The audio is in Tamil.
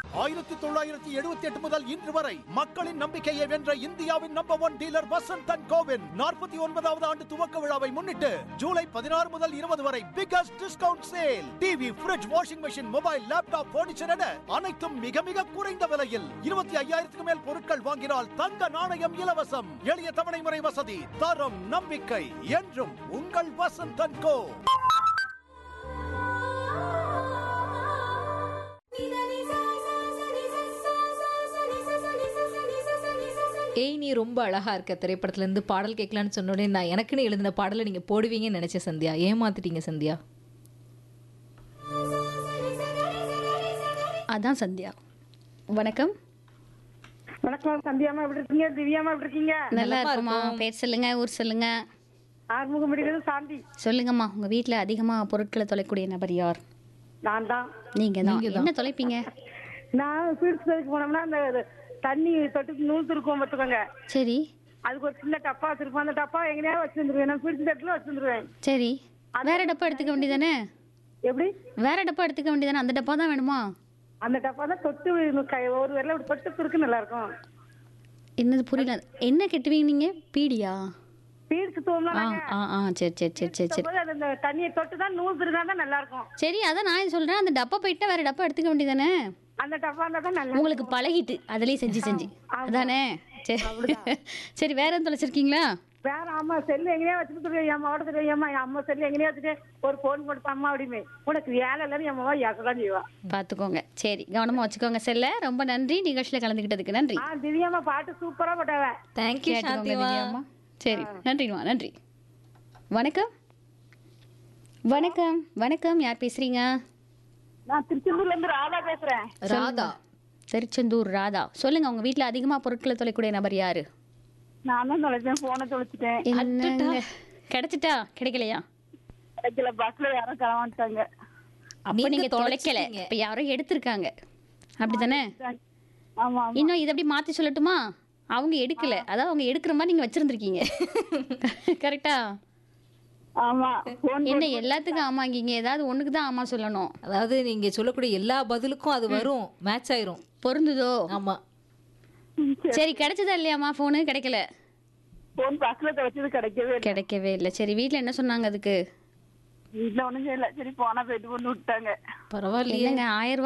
ஆயிரத்தி தொள்ளாயிரத்தி எழுபத்தி எட்டு முதல் இன்று வரை மக்களின் நம்பிக்கையை வென்ற இந்தியாவின் number one dealer Vasanth and கோவின் நாற்பத்தி ஒன்பதாவது ஆண்டு துவக்க விழாவை முன்னிட்டு ஜூலை பதினாறு முதல் இருபது வரை biggest discount sale TV fridge washing machine mobile laptop furniture என அனைத்தும் மிக மிக குறைந்த விலையில் இருபத்தி ஐயாயிரத்துக்கு மேல் பொருட்கள் வாங்கினால் தங்க நாணயம் இலவசம் எளிய தவணை முறை வசதி தரம் நம்பிக்கை என்றும் உங்கள் வசந்த் அண்ட் கோ ஏய் நீ ரொம்ப அழகா இருக்க திரைப்படத்துல இருந்து பாடல் கேட்கலான்னு சொன்ன உடனே நான் எனக்குன்னு எழுதின பாடலை நீங்க போடுவீங்கன்னு நினைச்சேன் சந்தியா ஏமாத்திட்டீங்க சந்தியா அதான் சந்தியா வணக்கம் வணக்கம் சந்தியாமா எப்படி இருக்கீங்க திவ்யாமா எப்படி இருக்கீங்க நல்லா நலமா இருக்குமா இருக்கோம். பேர் சொல்லுங்க ஊர் சொல்லுங்க ஆறுமுகம் முடிகிறது சாந்தி சொல்லுங்கம்மா உங்க வீட்ல அதிகமா பொருட்களை தொலைக்கூடிய நபர் யார் நான் தான் நீங்க தான் என்ன தொலைப்பீங்க நான் பீட்ஸ்க்கு போனோம்னா அந்த தண்ணி தொட்டு நூல் திருக்குவோம் பார்த்துக்கோங்க சரி அதுக்கு ஒரு சின்ன டப்பா வச்சிருப்போம் அந்த டப்பா எங்கேயாவது வச்சிருந்துருவேன் நான் பீட்ஸ் தட்டில் வச்சிருந்துருவேன் சரி வேற டப்பா எடுத்துக்க வேண்டியதானே எப்படி வேற டப்பா எடுத்துக்க வேண்டியதானே அந்த டப்பா தான் வேணுமா அந்த டப்பா தான் தொட்டு கை ஒரு விரல இப்படி தொட்டு துருக்கு நல்லா இருக்கும் என்னது புரியல என்ன கெட்டுவீங்க நீங்க பீடியா பீட்ஸ் தூவம்னா ஆ ஆ ஆ சரி சரி சரி சரி சரி போது அந்த தண்ணியை தொட்டு தான் நூல் திருந்தா தான் நல்லா இருக்கும் சரி அதான் நான் சொல்றேன் அந்த டப்பா போயிட்டா வேற டப்பா எடுத்துக்க வேண்டியதானே அந்த டப்பா இருந்தா தான் நல்லா உங்களுக்கு பழகிட்டு அதுலயே செஞ்சு செஞ்சு அதானே சரி சரி வேற எதுவும் தொலைச்சிருக்கீங்களா வேற அம்மா செல்லு எங்கேயா வச்சுட்டு என் அம்மாவோட தெரியும் ஏம்மா என் அம்மா செல்லு எங்கேயா வச்சுட்டு ஒரு ஃபோன் கொடுத்த அம்மா அப்படிமே உனக்கு வேலை இல்லைன்னு என் அம்மாவா ஏக்கதான் செய்வா பார்த்துக்கோங்க சரி கவனமா வச்சுக்கோங்க செல்ல ரொம்ப நன்றி நிகழ்ச்சியில் கலந்துக்கிட்டதுக்கு நன்றி ஆ திவ்யாம்மா பாட்டு சூப்பரா போட்டாவ தேங்க்யூ கேட்டுக்கோங்க சாந்திவா திவ்யாம்மா சரி நன்றிம்மா நன்றி வணக்கம் வணக்கம் வணக்கம் யார் பேசுறீங்க நான் திருச்செந்தூர்ல இருந்து ராதா பேசுறேன் ராதா திருச்செந்தூர் ராதா சொல்லுங்க உங்க வீட்ல அதிகமா பொருட்களை தொலைக்கூடிய நபர் யாரு நான் தான் தொலைச்சேன் போனை தொலைச்சிட்டேன் என்னங்க கிடைச்சிட்டா கிடைக்கலையா கிடைக்கல பஸ்ல யாரும் கிளம்பிட்டாங்க அப்ப நீங்க நீங்க தொலைக்கல தொலைச்சிட்டீங்க. இப்ப யாரோ எடுத்திருக்காங்க அப்படிதானே ஆமா இன்னும் இதை அப்படி மாத்தி சொல்லட்டுமா அவங்க எடுக்கல அதாவது அவங்க எடுக்கிற மாதிரி நீங்க வச்சிருந்திருக்கீங்க கரெக்டா ஆமா போன் என்ன எல்லாத்துக்கும் ஆமாங்கிங்க ஏதாவது ஒண்ணுக்கு தான் ஆமா சொல்லணும் அதாவது நீங்க சொல்லக்கூடிய எல்லா பதிலுக்கும் அது வரும் மேட்ச் ஆயிரும் பொருந்துதோ ஆமா சரி கிடைச்சதா இல்லையாம்மா போனு கிடைக்கல போன் பஸ்ல தொலைச்சது கிடைக்கவே இல்லை கிடைக்கவே இல்லை சரி வீட்ல என்ன சொன்னாங்க அதுக்கு வீட்டுல ஒண்ணும் செய்யல சரி போனா போயிட்டு கொண்டு விட்டாங்க பரவாயில்லையே என்னங்க ஆயிரம் ரூபாய்